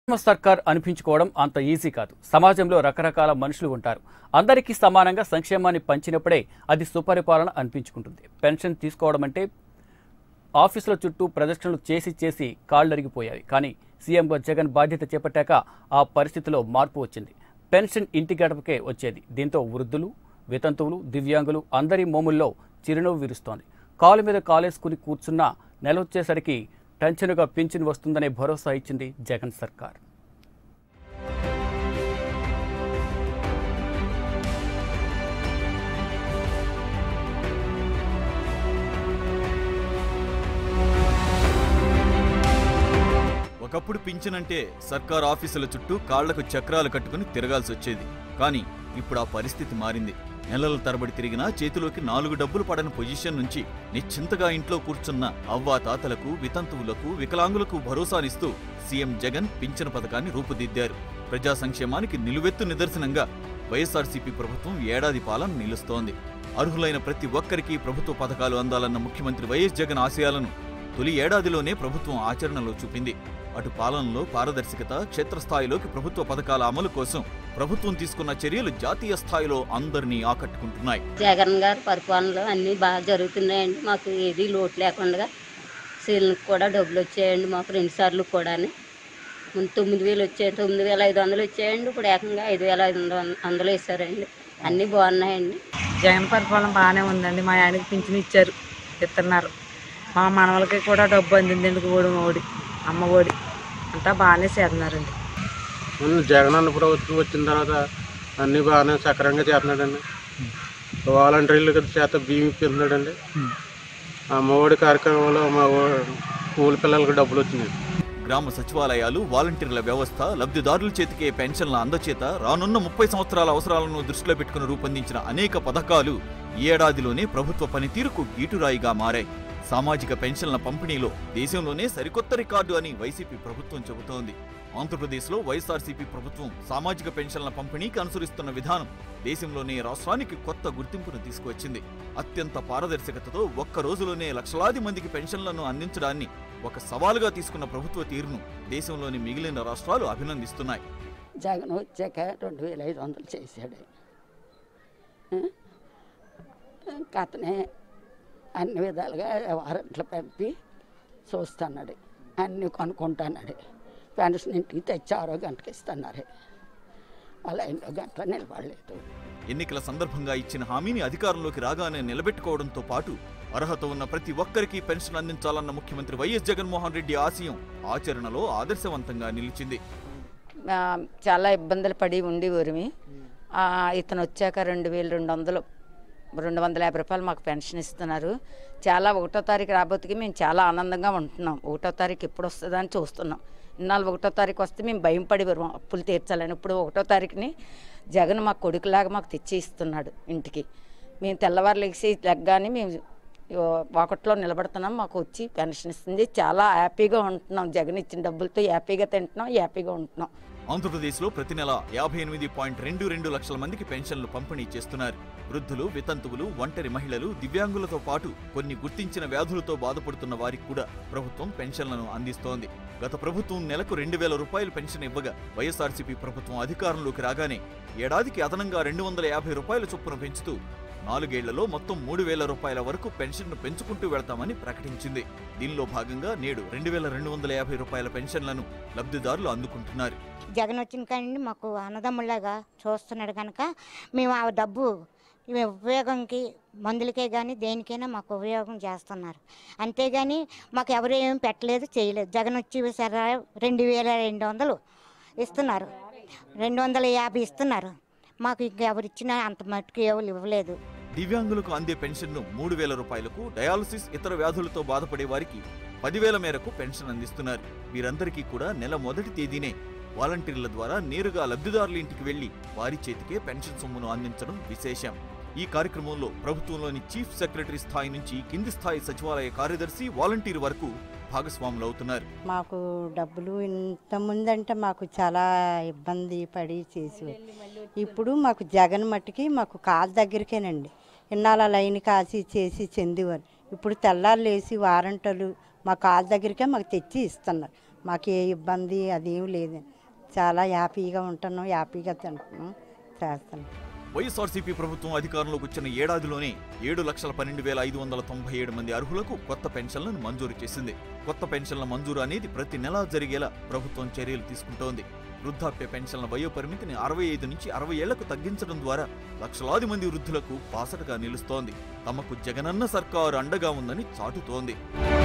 సంక్షేమ సర్కార్ అనిపించుకోవడం అంత ఈజీ కాదు సమాజంలో రకరకాల మనుషులు ఉంటారు అందరికీ సమానంగా సంక్షేమాన్ని పంచినప్పుడే అది సుపరిపాలన అనిపించుకుంటుంది పెన్షన్ తీసుకోవడం అంటే ఆఫీసుల చుట్టూ ప్రదర్శనలు చేసి చేసి కాళ్ళరిగిపోయాయి కానీ సీఎంగా జగన్ బాధ్యత చేపట్టాక ఆ పరిస్థితిలో మార్పు వచ్చింది పెన్షన్ ఇంటి గడపకే వచ్చేది దీంతో వృద్ధులు వితంతువులు దివ్యాంగులు అందరి మోముల్లో చిరునవ్వు విరుస్తోంది కాలు మీద కాలేసుకుని కూర్చున్న నెలొచ్చేసరికి టెన్షన్గా పింఛన్ వస్తుందనే భరోసా ఇచ్చింది జగన్ సర్కార్ ఒకప్పుడు పింఛనంటే సర్కార్ ఆఫీసుల చుట్టూ కాళ్లకు చక్రాలు కట్టుకుని తిరగాల్సి వచ్చేది కానీ ఇప్పుడు ఆ పరిస్థితి మారింది నెలల తరబడి తిరిగినా చేతిలోకి నాలుగు డబ్బులు పడని పొజిషన్ నుంచి నిశ్చింతగా ఇంట్లో కూర్చున్న అవ్వా తాతలకు వితంతువులకు వికలాంగులకు భరోసానిస్తూ సీఎం జగన్ పింఛను పథకాన్ని రూపుదిద్దారు ప్రజా సంక్షేమానికి నిలువెత్తు నిదర్శనంగా వైఎస్ఆర్సీపీ ప్రభుత్వం ఏడాది పాలన నిలుస్తోంది అర్హులైన ప్రతి ఒక్కరికి ప్రభుత్వ పథకాలు అందాలన్న ముఖ్యమంత్రి వైఎస్ జగన్ ఆశయాలను తొలి ఏడాదిలోనే ప్రభుత్వం ఆచరణలో చూపింది అటు పాలనలో పారదర్శకత క్షేత్రస్థాయిలోకి ప్రభుత్వ పథకాల అమలు కోసం ప్రభుత్వం తీసుకున్న చర్యలు జాతీయ స్థాయిలో అందరినీ ఆకట్టుకుంటున్నాయి జగన్ గారి పరిపాలనలో అన్నీ బాగా జరుగుతున్నాయండి మాకు ఏది లోటు లేకుండా సీళ్ళకి కూడా డబ్బులు వచ్చాయండి మాకు రెండుసార్లు కూడా ముందు తొమ్మిది వేలు వచ్చాయి తొమ్మిది వేల ఐదు వందలు వచ్చాయండి ఇప్పుడు ఏకంగా ఐదు వేల ఐదు వందలు వందలు వేసారండి అన్నీ బాగున్నాయండి జగన్ పరిపాలన బాగానే ఉందండి మా ఆయనకి పింఛన్ ఇచ్చారు ఇస్తున్నారు మా మనవలకి కూడా డబ్బు అందిందండి ఓడి ఓడి అమ్మ ఓడి అంతా బాగానే చేస్తున్నారండి ముందు జగనన్న ప్రభుత్వం వచ్చిన తర్వాత అన్ని బాగానే సక్రమంగా చేస్తున్నాడండి వాలంటీర్లు చేత బియ్యం ఇప్పిస్తున్నాడండి అమ్మఒడి కార్యక్రమంలో మా ఊ- స్కూల్ పిల్లలకు డబ్బులు వచ్చినాయి గ్రామ సచివాలయాలు వాలంటీర్ల వ్యవస్థ లబ్ధిదారుల చేతికే పెన్షన్ల అందచేత రానున్న ముప్పై సంవత్సరాల అవసరాలను దృష్టిలో పెట్టుకుని రూపొందించిన అనేక పథకాలు ఈ ఏడాదిలోనే ప్రభుత్వ పనితీరుకు గీటురాయిగా మారాయి సామాజిక పెన్షన్ల పంపిణీలో దేశంలోనే సరికొత్త రికార్డు అని వైసీపీ ప్రభుత్వం చెబుతోంది ఆంధ్రప్రదేశ్లో వైఎస్ఆర్సీపీ ప్రభుత్వం సామాజిక పెన్షన్ల పంపిణీకి అనుసరిస్తున్న విధానం దేశంలోనే రాష్ట్రానికి కొత్త గుర్తింపును తీసుకువచ్చింది అత్యంత పారదర్శకతతో ఒక్క రోజులోనే లక్షలాది మందికి పెన్షన్లను అందించడాన్ని ఒక సవాలుగా తీసుకున్న ప్రభుత్వ తీరును దేశంలోని మిగిలిన రాష్ట్రాలు అభినందిస్తున్నాయి జగన్ వచ్చాక రెండు వేల ఐదు వందలు చేశాడు ఇంకా అతనే అన్ని విధాలుగా వారంట్లు పంపి చూస్తున్నాడు అన్నీ కొనుక్కుంటున్నాడు పెన్షన్ ఇంటికి తెచ్చి ఆరో గంటకి ఇస్తున్నారు అలా ఎన్నో గంటల నిలబడలేదు ఎన్నికల సందర్భంగా ఇచ్చిన హామీని అధికారంలోకి రాగానే నిలబెట్టుకోవడంతో పాటు అర్హత ఉన్న ప్రతి ఒక్కరికి పెన్షన్ అందించాలన్న ముఖ్యమంత్రి వైఎస్ జగన్మోహన్ రెడ్డి ఆశయం ఆచరణలో ఆదర్శవంతంగా నిలిచింది ఆ, చాలా ఇబ్బందులు పడి ఉండి ఊరిమి ఆ, ఇతను వచ్చాక రెండు వేలు రెండు వందలు రెండు వందల యాభై రూపాయలు మాకు పెన్షన్ ఇస్తున్నారు చాలా ఒకటో తారీఖు రాబోతుకి మేము చాలా ఆనందంగా ఉంటున్నాం ఒకటో తారీఖు ఎప్పుడు వస్తుందని చూస్తున్నాం ఇన్నాళ్ళు ఒకటో తారీఖు వస్తే మేము భయం పడి వరం అప్పులు తీర్చాలని ఇప్పుడు ఒకటో తారీఖుని జగన్ మా కొడుకులాగా మాకు తెచ్చి ఇస్తున్నాడు ఇంటికి మేము తెల్లవారు లెగిసి లెగ్గానే మేము వాకట్లో నిలబడుతున్నాం మాకు వచ్చి పెన్షన్ ఇస్తుంది చాలా హ్యాపీగా ఉంటున్నాం జగన్ ఇచ్చిన డబ్బులతో హ్యాపీగా తింటున్నాం హ్యాపీగా ఉంటున్నాం ఆంధ్రప్రదేశ్లో ప్రతి నెల యాభై ఎనిమిది పాయింట్ రెండు రెండు లక్షల మందికి పెన్షన్లు పంపిణీ చేస్తున్నారు వృద్ధులు వితంతువులు ఒంటరి మహిళలు దివ్యాంగులతో పాటు కొన్ని గుర్తించిన వ్యాధులతో బాధపడుతున్న వారికి కూడా ప్రభుత్వం పెన్షన్లను అందిస్తోంది గత ప్రభుత్వం నెలకు రెండు వేల రూపాయలు పెన్షన్ ఇవ్వగా వైఎస్ఆర్సీపీ ప్రభుత్వం అధికారంలోకి రాగానే ఏడాదికి అదనంగా రెండు వందల యాభై రూపాయల చొప్పున పెంచుతూ నాలుగేళ్లలో మొత్తం మూడు వేల రూపాయల వరకు పెన్షన్ను పెంచుకుంటూ వెళ్తామని ప్రకటించింది దీనిలో భాగంగా నేడు రెండు వేల రెండు వందల యాభై రూపాయల పెన్షన్లను లబ్ధిదారులు అందుకుంటున్నారు జగన్ వచ్చిన కానీ మాకు అన్నదమ్ములాగా చూస్తున్నాడు కనుక మేము ఆ డబ్బు ఇవి ఉపయోగంకి మందులకే కానీ దేనికైనా మాకు ఉపయోగం చేస్తున్నారు అంతేగాని మాకు ఎవరు ఏమి పెట్టలేదు చేయలేదు జగన్ వచ్చి సరే రెండు వేల రెండు వందలు ఇస్తున్నారు రెండు వందల యాభై ఇస్తున్నారు మాకు ఇంక ఎవరు ఇచ్చినా అంత మట్టుకు ఎవరు ఇవ్వలేదు దివ్యాంగులకు అందే పెన్షన్ను మూడు వేల రూపాయలకు డయాలసిస్ ఇతర వ్యాధులతో బాధపడే వారికి పదివేల మేరకు పెన్షన్ అందిస్తున్నారు వీరందరికీ కూడా నెల మొదటి తేదీనే వాలంటీర్ల ద్వారా నేరుగా లబ్ధిదారుల ఇంటికి వెళ్లి వారి చేతికే పెన్షన్ సొమ్మును అందించడం విశేషం ఈ కార్యక్రమంలో ప్రభుత్వంలోని చీఫ్ సెక్రటరీ స్థాయి నుంచి కింది స్థాయి సచివాలయ కార్యదర్శి వాలంటీర్ వరకు భాగస్వాములవుతున్నారు మాకు డబ్బులు ఇంత ముందంటే మాకు చాలా ఇబ్బంది పడి చేసి ఇప్పుడు మాకు జగన్ మట్టుకి మాకు కాలు దగ్గరికేనండి ఇన్నాళ్ళ లైన్ కాసి చేసి చెందేవారు ఇప్పుడు తెల్లారు లేసి వారంటలు మా కాలు దగ్గరికే మాకు తెచ్చి ఇస్తున్నారు మాకు ఏ ఇబ్బంది అదేం లేదు చాలా హ్యాపీగా ఉంటున్నాం హ్యాపీగా తింటున్నాం చేస్తున్నాం వైఎస్ఆర్సీపీ ప్రభుత్వం అధికారంలోకి వచ్చిన ఏడాదిలోనే ఏడు లక్షల పన్నెండు వేల ఐదు వందల తొంభై ఏడు మంది అర్హులకు కొత్త పెన్షన్లను మంజూరు చేసింది కొత్త పెన్షన్ల మంజూరు అనేది ప్రతి నెలా జరిగేలా ప్రభుత్వం చర్యలు తీసుకుంటోంది వృద్ధాప్య పెన్షన్ల వయో పరిమితిని అరవై ఐదు నుంచి అరవై ఏళ్లకు తగ్గించడం ద్వారా లక్షలాది మంది వృద్ధులకు పాసటగా నిలుస్తోంది తమకు జగనన్న సర్కారు అండగా ఉందని చాటుతోంది